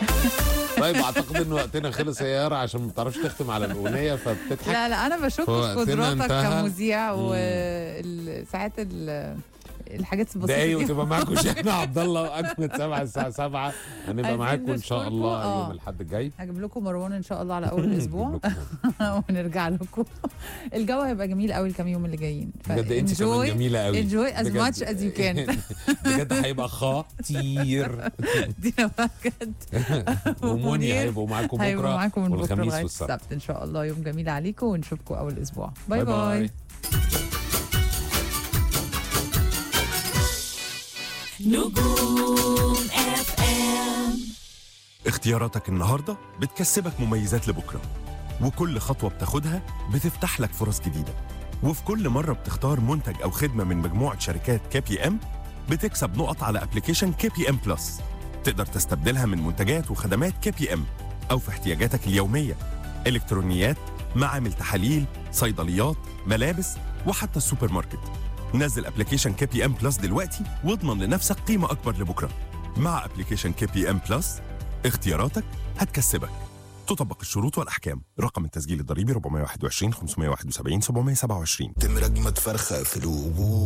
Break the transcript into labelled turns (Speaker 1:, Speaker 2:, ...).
Speaker 1: طيب اعتقد ان وقتنا خلص يا يارا عشان ما بتعرفش تختم على الاغنيه فبتضحك
Speaker 2: لا لا انا بشوف
Speaker 1: هو
Speaker 2: في
Speaker 1: وقتنا
Speaker 2: قدراتك
Speaker 1: انتهى.
Speaker 2: كمذيع
Speaker 1: مم.
Speaker 2: وساعات الحاجات البسيطه
Speaker 1: دقايق
Speaker 2: دي
Speaker 1: وتبقى معاكم شيخنا عبد الله واجمد سبعه الساعه 7 هنبقى
Speaker 2: عايزين
Speaker 1: معاكم ان شاء
Speaker 2: نشكركم.
Speaker 1: الله
Speaker 2: آه.
Speaker 1: يوم الاحد الجاي
Speaker 2: هجيب لكم مروان ان شاء الله على اول الاسبوع
Speaker 1: نجيب لكم.
Speaker 2: ونرجع لكم الجو هيبقى جميل قوي الكام يوم اللي جايين
Speaker 1: بجد انت كمان جميله قوي
Speaker 2: enjoy as
Speaker 1: بجد.
Speaker 2: much as you can.
Speaker 1: بجد هيبقى خطير
Speaker 2: دينا بجد
Speaker 1: وموني
Speaker 2: ومنير
Speaker 1: هيبقوا معاكم
Speaker 2: هيبقوا
Speaker 1: بكره
Speaker 2: معاكم من بكره
Speaker 1: والخميس
Speaker 2: لغايه
Speaker 1: والسبت
Speaker 2: السبت ان شاء الله يوم جميل عليكم ونشوفكم اول اسبوع باي باي, باي.
Speaker 3: نجوم اف ام
Speaker 4: اختياراتك النهاردة بتكسبك مميزات لبكرة وكل خطوة بتاخدها بتفتح لك فرص جديدة وفي كل مرة بتختار منتج أو خدمة من مجموعة شركات كي بي ام بتكسب نقط على ابلكيشن كي بي ام بلس تقدر تستبدلها من منتجات وخدمات كي بي ام أو في احتياجاتك اليومية إلكترونيات معامل تحاليل صيدليات ملابس وحتى السوبر ماركت نزل ابلكيشن كي بي ام بلس دلوقتي واضمن لنفسك قيمة أكبر لبكرة مع ابلكيشن كي بي ام بلس اختياراتك هتكسبك تطبق الشروط والأحكام رقم التسجيل الضريبي 421 571 727
Speaker 5: تم رجمة فرخة في الوجوه